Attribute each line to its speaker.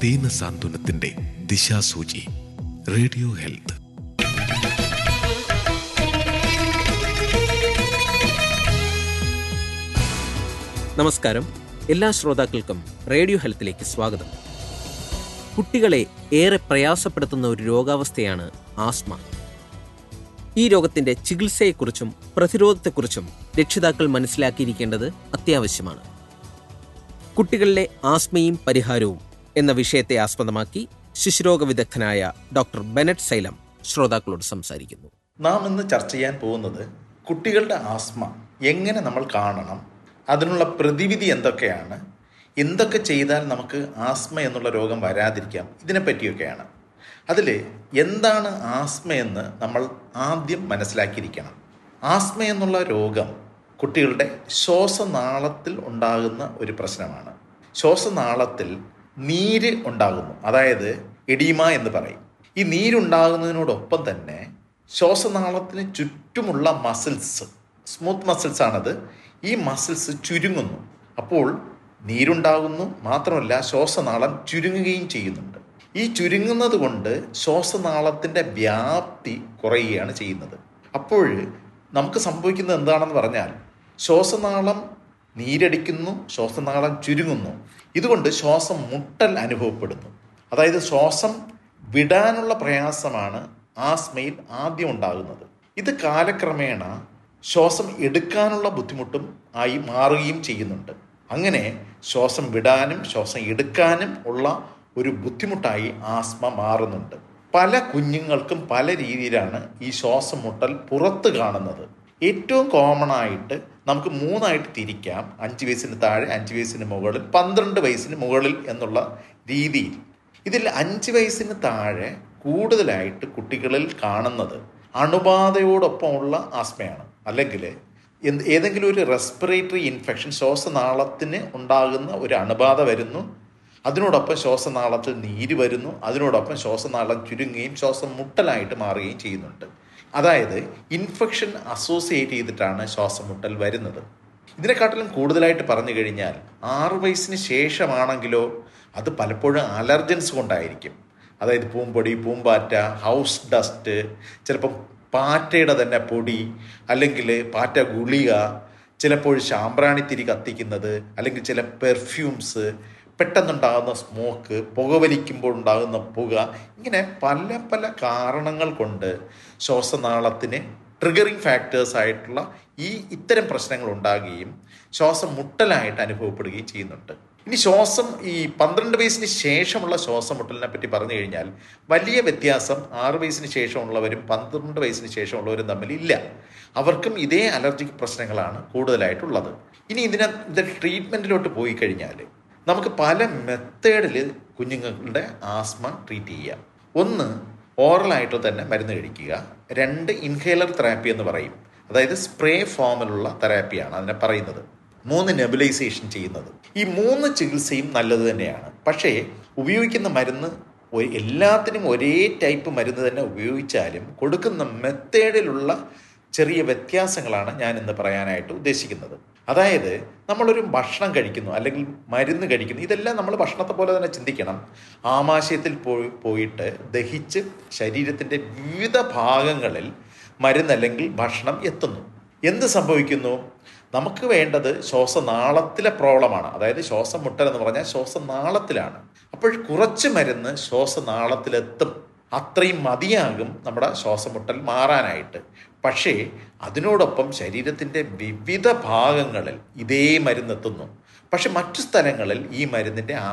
Speaker 1: ദീനസാന്ത്വനത്തിന്റെ ദിശാസൂചി radio health
Speaker 2: നമസ്കാരം എല്ലാ ശ്രോതാക്കൾക്കും റേഡിയോ ഹെൽത്തിലേക്ക് സ്വാഗതം കുട്ടികളെ ഏറെ പ്രയാസപ്പെടുത്തുന്ന ഒരു രോഗാവസ്ഥയാണ് ആസ്മ ഈ രോഗത്തിന്റെ ചികിത്സയെക്കുറിച്ചും പ്രതിരോധത്തെക്കുറിച്ചും രക്ഷിതാക്കൾ മനസ്സിലാക്കിയിരിക്കേണ്ടത് അത്യാവശ്യമാണ് കുട്ടികളിലെ ആസ്മയും പരിഹാരവും എന്ന വിഷയത്തെ ആസ്പദമാക്കി ശിശുരോഗ വിദഗ്ധനായ ഡോക്ടർ ബെനറ്റ് സൈലം ശ്രോതാക്കളോട് സംസാരിക്കുന്നു
Speaker 3: നാം ഇന്ന് ചർച്ച ചെയ്യാൻ പോകുന്നത് കുട്ടികളുടെ ആസ്മ എങ്ങനെ നമ്മൾ കാണണം അതിനുള്ള പ്രതിവിധി എന്തൊക്കെയാണ് എന്തൊക്കെ ചെയ്താൽ നമുക്ക് ആസ്മ എന്നുള്ള രോഗം വരാതിരിക്കാം ഇതിനെപ്പറ്റിയൊക്കെയാണ് അതിൽ എന്താണ് ആസ്മ എന്ന് നമ്മൾ ആദ്യം മനസ്സിലാക്കിയിരിക്കണം ആസ്മ എന്നുള്ള രോഗം കുട്ടികളുടെ ശ്വാസനാളത്തിൽ ഉണ്ടാകുന്ന ഒരു പ്രശ്നമാണ് ശ്വാസനാളത്തിൽ നീര് ഉണ്ടാകുന്നു അതായത് എഡീമ എന്ന് പറയും ഈ നീരുണ്ടാകുന്നതിനോടൊപ്പം തന്നെ ശ്വാസനാളത്തിന് ചുറ്റുമുള്ള മസിൽസ് സ്മൂത്ത് മസിൽസ് ആണത് ഈ മസിൽസ് ചുരുങ്ങുന്നു അപ്പോൾ നീരുണ്ടാകുന്നു മാത്രമല്ല ശ്വാസനാളം ചുരുങ്ങുകയും ചെയ്യുന്നുണ്ട് ഈ ചുരുങ്ങുന്നത് കൊണ്ട് ശ്വാസനാളത്തിൻ്റെ വ്യാപ്തി കുറയുകയാണ് ചെയ്യുന്നത് അപ്പോൾ നമുക്ക് സംഭവിക്കുന്നത് എന്താണെന്ന് പറഞ്ഞാൽ ശ്വാസനാളം നീരടിക്കുന്നു ശ്വാസനാളം ചുരുങ്ങുന്നു ഇതുകൊണ്ട് ശ്വാസം മുട്ടൽ അനുഭവപ്പെടുന്നു അതായത് ശ്വാസം വിടാനുള്ള പ്രയാസമാണ് ആസ്മയിൽ ആദ്യം ഉണ്ടാകുന്നത് ഇത് കാലക്രമേണ ശ്വാസം എടുക്കാനുള്ള ബുദ്ധിമുട്ടും ആയി മാറുകയും ചെയ്യുന്നുണ്ട് അങ്ങനെ ശ്വാസം വിടാനും ശ്വാസം എടുക്കാനും ഉള്ള ഒരു ബുദ്ധിമുട്ടായി ആസ്മ മാറുന്നുണ്ട് പല കുഞ്ഞുങ്ങൾക്കും പല രീതിയിലാണ് ഈ ശ്വാസം മുട്ടൽ പുറത്ത് കാണുന്നത് ഏറ്റവും കോമൺ ആയിട്ട് നമുക്ക് മൂന്നായിട്ട് തിരിക്കാം അഞ്ച് വയസ്സിന് താഴെ അഞ്ച് വയസ്സിന് മുകളിൽ പന്ത്രണ്ട് വയസ്സിന് മുകളിൽ എന്നുള്ള രീതിയിൽ ഇതിൽ അഞ്ച് വയസ്സിന് താഴെ കൂടുതലായിട്ട് കുട്ടികളിൽ കാണുന്നത് അണുബാധയോടൊപ്പമുള്ള ആസ്മയാണ് അല്ലെങ്കിൽ എന്ത് ഏതെങ്കിലും ഒരു റെസ്പിറേറ്ററി ഇൻഫെക്ഷൻ ശ്വാസനാളത്തിന് ഉണ്ടാകുന്ന ഒരു അണുബാധ വരുന്നു അതിനോടൊപ്പം ശ്വാസനാളത്തിൽ നീര് വരുന്നു അതിനോടൊപ്പം ശ്വാസനാളം ചുരുങ്ങുകയും ശ്വാസം മുട്ടലായിട്ട് മാറുകയും ചെയ്യുന്നുണ്ട് അതായത് ഇൻഫെക്ഷൻ അസോസിയേറ്റ് ചെയ്തിട്ടാണ് ശ്വാസം മുട്ടൽ വരുന്നത് ഇതിനെക്കാട്ടിലും കൂടുതലായിട്ട് പറഞ്ഞു കഴിഞ്ഞാൽ ആറ് വയസ്സിന് ശേഷമാണെങ്കിലോ അത് പലപ്പോഴും അലർജൻസ് കൊണ്ടായിരിക്കും അതായത് പൂമ്പൊടി പൂമ്പാറ്റ ഹൗസ് ഡസ്റ്റ് ചിലപ്പം പാറ്റയുടെ തന്നെ പൊടി അല്ലെങ്കിൽ പാറ്റ ഗുളിക ചിലപ്പോൾ ശാമ്പ്രാണിത്തിരി കത്തിക്കുന്നത് അല്ലെങ്കിൽ ചില പെർഫ്യൂംസ് പെട്ടെന്നുണ്ടാകുന്ന സ്മോക്ക് പുകവലിക്കുമ്പോൾ ഉണ്ടാകുന്ന പുക ഇങ്ങനെ പല പല കാരണങ്ങൾ കൊണ്ട് ശ്വാസനാളത്തിന് ട്രിഗറിങ് ഫാക്ടേഴ്സ് ആയിട്ടുള്ള ഈ ഇത്തരം പ്രശ്നങ്ങൾ ഉണ്ടാകുകയും ശ്വാസം മുട്ടലായിട്ട് അനുഭവപ്പെടുകയും ചെയ്യുന്നുണ്ട് ഇനി ശ്വാസം ഈ പന്ത്രണ്ട് വയസ്സിന് ശേഷമുള്ള ശ്വാസം മുട്ടലിനെ പറ്റി പറഞ്ഞു കഴിഞ്ഞാൽ വലിയ വ്യത്യാസം ആറ് വയസ്സിന് ശേഷമുള്ളവരും പന്ത്രണ്ട് വയസ്സിന് ശേഷമുള്ളവരും തമ്മിൽ ഇല്ല അവർക്കും ഇതേ അലർജിക് പ്രശ്നങ്ങളാണ് കൂടുതലായിട്ടുള്ളത് ഇനി ഇതിനെ ഇത് ട്രീറ്റ്മെൻറ്റിലോട്ട് പോയി കഴിഞ്ഞാൽ നമുക്ക് പല മെത്തേഡിൽ കുഞ്ഞുങ്ങളുടെ ആസ്മ ട്രീറ്റ് ചെയ്യാം ഒന്ന് ഓറലായിട്ട് തന്നെ മരുന്ന് കഴിക്കുക രണ്ട് ഇൻഹേലർ തെറാപ്പി എന്ന് പറയും അതായത് സ്പ്രേ ഫോമിലുള്ള തെറാപ്പിയാണ് അതിനെ പറയുന്നത് മൂന്ന് നെബുലൈസേഷൻ ചെയ്യുന്നത് ഈ മൂന്ന് ചികിത്സയും നല്ലത് തന്നെയാണ് പക്ഷേ ഉപയോഗിക്കുന്ന മരുന്ന് ഒ- എല്ലാത്തിനും ഒരേ ടൈപ്പ് മരുന്ന് തന്നെ ഉപയോഗിച്ചാലും കൊടുക്കുന്ന മെത്തേഡിലുള്ള ചെറിയ വ്യത്യാസങ്ങളാണ് ഞാൻ ഇന്ന് പറയാനായിട്ട് ഉദ്ദേശിക്കുന്നത് അതായത് നമ്മളൊരു ഭക്ഷണം കഴിക്കുന്നു അല്ലെങ്കിൽ മരുന്ന് കഴിക്കുന്നു ഇതെല്ലാം നമ്മൾ ഭക്ഷണത്തെ പോലെ തന്നെ ചിന്തിക്കണം ആമാശയത്തിൽ പോയി പോയിട്ട് ദഹിച്ച് ശരീരത്തിൻ്റെ വിവിധ ഭാഗങ്ങളിൽ മരുന്ന് അല്ലെങ്കിൽ ഭക്ഷണം എത്തുന്നു എന്ത് സംഭവിക്കുന്നു നമുക്ക് വേണ്ടത് ശ്വാസനാളത്തിലെ പ്രോബ്ലമാണ് അതായത് ശ്വാസം മുട്ടൽ എന്ന് പറഞ്ഞാൽ ശ്വാസനാളത്തിലാണ് അപ്പോൾ കുറച്ച് മരുന്ന് ശ്വാസനാളത്തിലെത്തും അത്രയും മതിയാകും നമ്മുടെ ശ്വാസമുട്ടൽ മാറാനായിട്ട് പക്ഷേ അതിനോടൊപ്പം ശരീരത്തിൻ്റെ വിവിധ ഭാഗങ്ങളിൽ ഇതേ മരുന്നെത്തുന്നു പക്ഷെ മറ്റു സ്ഥലങ്ങളിൽ ഈ മരുന്നിൻ്റെ